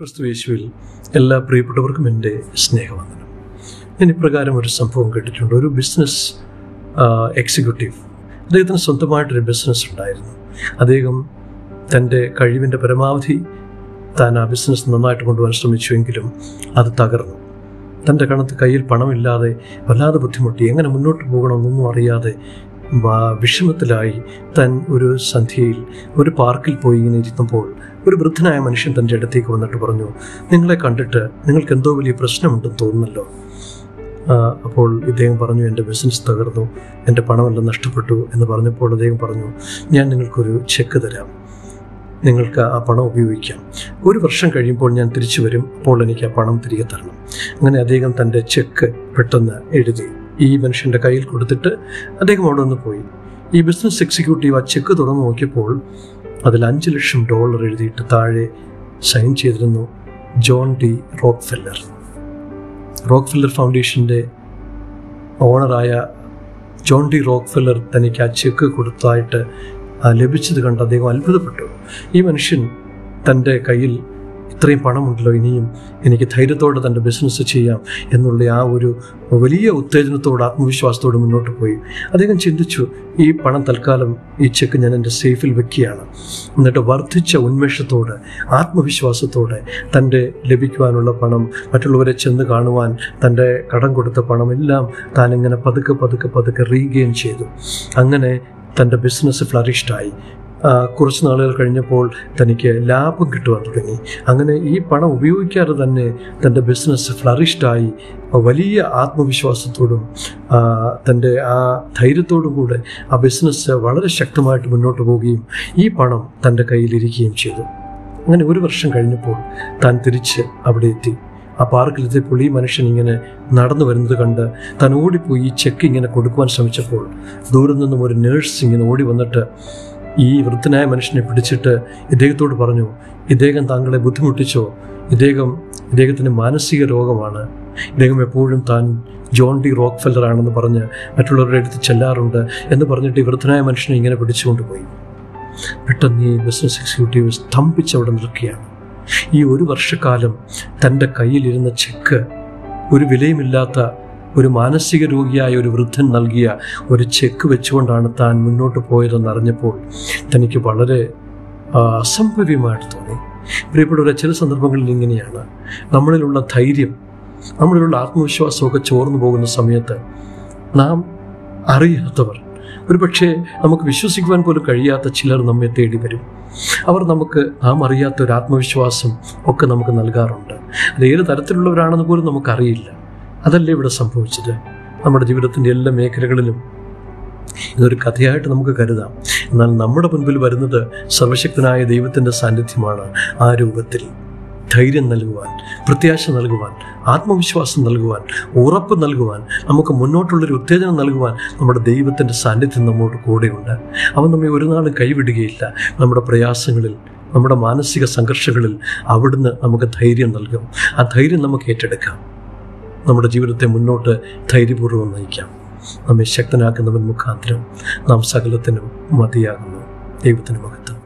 ക്രിസ്തു യേശുവിൽ എല്ലാ പ്രിയപ്പെട്ടവർക്കും എൻ്റെ സ്നേഹവന്ദനം ഞാൻ ഇപ്രകാരം ഒരു സംഭവം കേട്ടിട്ടുണ്ട് ഒരു ബിസിനസ് എക്സിക്യൂട്ടീവ് അദ്ദേഹത്തിന് സ്വന്തമായിട്ടൊരു ബിസിനസ് ഉണ്ടായിരുന്നു അദ്ദേഹം തൻ്റെ കഴിവിൻ്റെ പരമാവധി താൻ ആ ബിസിനസ് നന്നായിട്ട് കൊണ്ടുപോകാൻ ശ്രമിച്ചുവെങ്കിലും അത് തകർന്നു തൻ്റെ കണത്ത് കയ്യിൽ പണമില്ലാതെ വല്ലാതെ ബുദ്ധിമുട്ടി എങ്ങനെ മുന്നോട്ട് പോകണമെന്നൊന്നും അറിയാതെ വ- വിഷമത്തിലായി താൻ ഒരു സന്ധ്യയിൽ ഒരു പാർക്കിൽ പോയി ഇങ്ങനെ ഇരുന്നപ്പോൾ ഒരു വൃദ്ധനായ മനുഷ്യൻ തൻ്റെ അടുത്തേക്ക് വന്നിട്ട് പറഞ്ഞു നിങ്ങളെ കണ്ടിട്ട് നിങ്ങൾക്ക് എന്തോ വലിയ പ്രശ്നമുണ്ടെന്ന് തോന്നുന്നല്ലോ ആ, അപ്പോൾ ഇദ്ദേഹം പറഞ്ഞു എൻ്റെ ബിസിനസ് തകർന്നു എൻ്റെ പണമെല്ലാം നഷ്ടപ്പെട്ടു എന്ന് പറഞ്ഞപ്പോൾ അദ്ദേഹം പറഞ്ഞു ഞാൻ നിങ്ങൾക്കൊരു ചെക്ക് തരാം നിങ്ങൾക്ക് ആ പണം ഉപയോഗിക്കാം ഒരു വർഷം കഴിയുമ്പോൾ ഞാൻ തിരിച്ചു വരും അപ്പോൾ എനിക്ക് ആ പണം തിരികെ തരണം അങ്ങനെ അദ്ദേഹം തൻ്റെ ചെക്ക് പെട്ടെന്ന് എഴുതി ഈ മനുഷ്യൻ്റെ കയ്യിൽ കൊടുത്തിട്ട് അദ്ദേഹം അവിടെ നിന്ന് പോയി ഈ ബിസിനസ് എക്സിക്യൂട്ടീവ് ആ ചെക്ക് തുറന്നു നോക്കിയപ്പോൾ അതിൽ അഞ്ച് ലക്ഷം ഡോളർ എഴുതിയിട്ട് താഴെ സൈൻ ചെയ്തിരുന്നു John D Rockefeller Rockefeller ഫൗണ്ടേഷൻ്റെ ഓണറായ ജോൺ ഡി റോക്ക് ഫെല്ലർ തനിക്ക് ആ ചെക്ക് കൊടുത്തതായിട്ട് ആ ലഭിച്ചത് കണ്ട് അദ്ദേഹം അത്ഭുതപ്പെട്ടു ഈ മനുഷ്യൻ തൻ്റെ കയ്യിൽ ഇത്രയും പണമുണ്ടല്ലോ ഇനിയും എനിക്ക് ധൈര്യത്തോടെ തൻ്റെ ബിസിനസ് ചെയ്യാം എന്നുള്ള ആ ഒരു വലിയ ഉത്തേജനത്തോട് ആത്മവിശ്വാസത്തോട് മുന്നോട്ട് പോയി അദ്ദേഹം ചിന്തിച്ചു ഈ പണം തൽക്കാലം ഈ ചെക്ക് ഞാൻ എൻ്റെ സേഫിൽ വെക്കുകയാണ് എന്നിട്ട് വർദ്ധിച്ച ഉന്മേഷത്തോടെ ആത്മവിശ്വാസത്തോടെ തൻ്റെ ലഭിക്കുവാനുള്ള പണം മറ്റുള്ളവരെ ചെന്ന് കാണുവാൻ തൻ്റെ കടം കൊടുത്ത പണമെല്ലാം താനിങ്ങനെ പതുക്കെ പതുക്കെ പതുക്കെ റീഗെയിൻ ചെയ്തു അങ്ങനെ തൻ്റെ ബിസിനസ് ഫ്ലറിഷ്ഡായി ആ, കുറച്ച് നാളുകൾ കഴിഞ്ഞപ്പോൾ തനിക്ക് ലാഭം കിട്ടുവാൻ തുടങ്ങി അങ്ങനെ ഈ പണം ഉപയോഗിക്കാതെ തന്നെ തൻ്റെ ബിസിനസ് ഫ്ലറിഷ്ഡായി വലിയ ആത്മവിശ്വാസത്തോടും ആ, തൻ്റെ ആ ധൈര്യത്തോടും കൂടെ ആ ബിസിനസ് വളരെ ശക്തമായിട്ട് മുന്നോട്ട് പോവുകയും ഈ പണം തൻ്റെ കയ്യിലിരിക്കുകയും ചെയ്തു അങ്ങനെ ഒരു വർഷം കഴിഞ്ഞപ്പോൾ താൻ തിരിച്ച് അവിടെ എത്തി ആ പാർക്കിലെത്തിയപ്പോൾ ഈ മനുഷ്യൻ ഇങ്ങനെ നടന്നു വരുന്നത് കണ്ട് താൻ ഓടിപ്പോയി ഈ ചെക്ക് ഇങ്ങനെ കൊടുക്കുവാൻ ശ്രമിച്ചപ്പോൾ ദൂരെ നിന്നും ഒരു നേഴ്സ് ഇങ്ങനെ ഓടി വന്നിട്ട് ഈ വൃദ്ധനായ മനുഷ്യനെ പിടിച്ചിട്ട് ഇദ്ദേഹത്തോട് പറഞ്ഞു ഇദ്ദേഹം താങ്കളെ ബുദ്ധിമുട്ടിച്ചോ ഇദ്ദേഹം ഇദ്ദേഹത്തിന് മാനസിക രോഗമാണ് ഇദ്ദേഹം എപ്പോഴും താൻ ജോൺ ഡി റോക്ക് ഫെല്ലർ ആണെന്ന് പറഞ്ഞ് മറ്റുള്ളവരുടെ അടുത്ത് ചെല്ലാറുണ്ട് എന്ന് പറഞ്ഞിട്ട് ഈ വൃദ്ധനായ മനുഷ്യനെ ഇങ്ങനെ പിടിച്ചുകൊണ്ട് പോയി പെട്ടെന്ന് ഈ ബിസിനസ് എക്സിക്യൂട്ടീവ് സ്തംഭിച്ച് അവിടെ നിൽക്കുകയാണ് ഈ ഒരു വർഷക്കാലം തൻ്റെ കയ്യിലിരുന്ന ചെക്ക് ഒരു വിലയുമില്ലാത്ത ഒരു മാനസിക രോഗിയായ ഒരു വൃദ്ധൻ നൽകിയ ഒരു ചെക്ക് വെച്ചുകൊണ്ടാണ് താൻ മുന്നോട്ട് പോയതെന്ന് അറിഞ്ഞപ്പോൾ തനിക്ക് വളരെ ആ, അസംഭവ്യമായിട്ട് തോന്നി പ്രിയപ്പെട്ടവരെ ചില സന്ദർഭങ്ങളിൽ ഇങ്ങനെയാണ് നമ്മളിലുള്ള ധൈര്യം നമ്മളിലുള്ള ആത്മവിശ്വാസമൊക്കെ ചോർന്നു പോകുന്ന സമയത്ത് നാം അറിയാത്തവർ ഒരുപക്ഷെ നമുക്ക് വിശ്വസിക്കുവാൻ പോലും കഴിയാത്ത ചിലർ നമ്മെ തേടി വരും അവർ നമുക്ക് നാം അറിയാത്ത ഒരു ആത്മവിശ്വാസം ഒക്കെ നമുക്ക് നൽകാറുണ്ട് അത് ഏത് തരത്തിലുള്ളവരാണെന്ന് പോലും നമുക്കറിയില്ല അതല്ലേ ഇവിടെ സംഭവിച്ചത് നമ്മുടെ ജീവിതത്തിൻ്റെ എല്ലാ മേഖലകളിലും ഇതൊരു കഥയായിട്ട് നമുക്ക് കരുതാം എന്നാൽ നമ്മുടെ മുൻപിൽ വരുന്നത് സർവശക്തനായ ദൈവത്തിൻ്റെ സാന്നിധ്യമാണ് ആ രൂപത്തിൽ ധൈര്യം നൽകുവാൻ പ്രത്യാശ നൽകുവാൻ ആത്മവിശ്വാസം നൽകുവാൻ ഉറപ്പ് നൽകുവാൻ നമുക്ക് മുന്നോട്ടുള്ളൊരു ഉത്തേജനം നൽകുവാൻ നമ്മുടെ ദൈവത്തിൻ്റെ സാന്നിധ്യം നമ്മോട് കൂടെയുണ്ട് അവൻ നമ്മെ ഒരു നാളും കൈവിടുകയില്ല നമ്മുടെ പ്രയാസങ്ങളിൽ നമ്മുടെ മാനസിക സംഘർഷങ്ങളിൽ അവിടുന്ന് നമുക്ക് ധൈര്യം നൽകും ആ ധൈര്യം നമുക്ക് ഏറ്റെടുക്കാം നമ്മുടെ ജീവിതത്തെ മുന്നോട്ട് ധൈര്യപൂർവ്വം നയിക്കാം നമ്മെ ശക്തനാക്കുന്നവൻ മുഖാന്തരം നാം സകലത്തിനും മതിയാകുന്നു ദൈവത്തിന് മഹത്വം